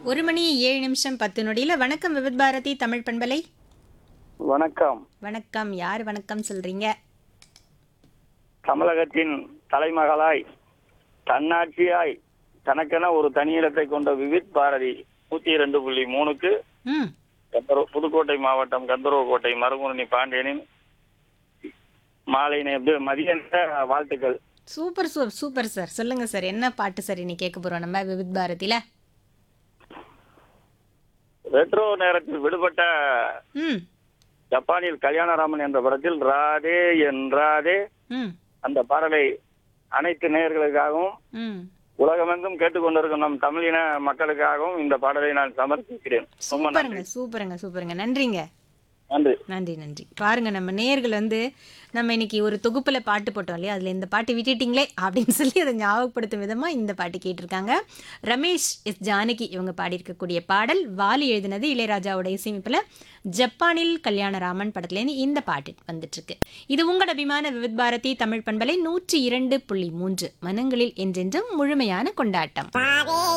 ஒரு மணி ஏழு நிமிஷம் பத்து நொடியில வணக்கம் விவித் பாரதி தமிழ் பண்பலை வணக்கம் வணக்கம் யார் வணக்கம் சொல்றீங்க தமிழகத்தின் தலைமகளாய் தன்னாட்சியாய் தனக்கென ஒரு தனியிடத்தை கொண்ட விவித் பாரதி நூத்தி இரண்டு புள்ளி மூணுக்கு ம் கந்தரோ- புதுக்கோட்டை மாவட்டம் கந்தரவக்கோட்டை மருங்குரணி பாண்டியனின் மாலை நே- மதிய நேர வாழ்த்துக்கள் சூப்பர் சூ சூப்பர் சார் சொல்லுங்க சார் என்ன பாட்டு சார் இன்னைக்கு கேட்க போறோம் நம்ம விவித் பாரதியில ரெட்ரோ நேரத்தில் விடுபட்ட ம் ஜப்பானில் கல்யாணராமன் என்ற படத்தில் ராதே என் ராதே ம் அந்த பாடலை அனைத்து நேயர்களுக்காகவும் ம் உலகமெங்கும் கேட்டுக்கொண்டிருக்கும் நம் தமிழின மக்களுக்காகவும் இந்த பாடலை நான் சமர்ப்பிக்கிறேன் ரொம்ப நன்றி சூப்பருங்க சூப்பருங்க சூப்பருங்க நன்றிங்க நன்றி நன்றி நன்றி பாருங்க நம்ம நேயர்கள் வந்து நம்ம இன்னைக்கு ஒரு தொகுப்புல பாட்டு போட்டோம் இல்லையா அதுல இந்த பாட்டு விட்டுட்டீங்களே அப்படின்னு சொல்லி அதை ஞாபகப்படுத்தும் விதமா இந்த பாட்டு கேட்டிருக்காங்க ரமேஷ் எஸ் ஜானகி இவங்க பாடியிருக்கக்கூடிய பாடல் வாலி எழுதினது இளையராஜாவோட இசையமைப்புல ஜப்பானில் கல்யாணராமன் படத்துலேருந்து இந்த பாட்டு வந்துட்டு இருக்கு இது உங்கள் அபிமான விவித் பாரதி தமிழ் பண்பலை நூற்றி இரண்டு புள்ளி மூன்று மனங்களில் என்றென்றும் முழுமையான கொண்டாட்டம்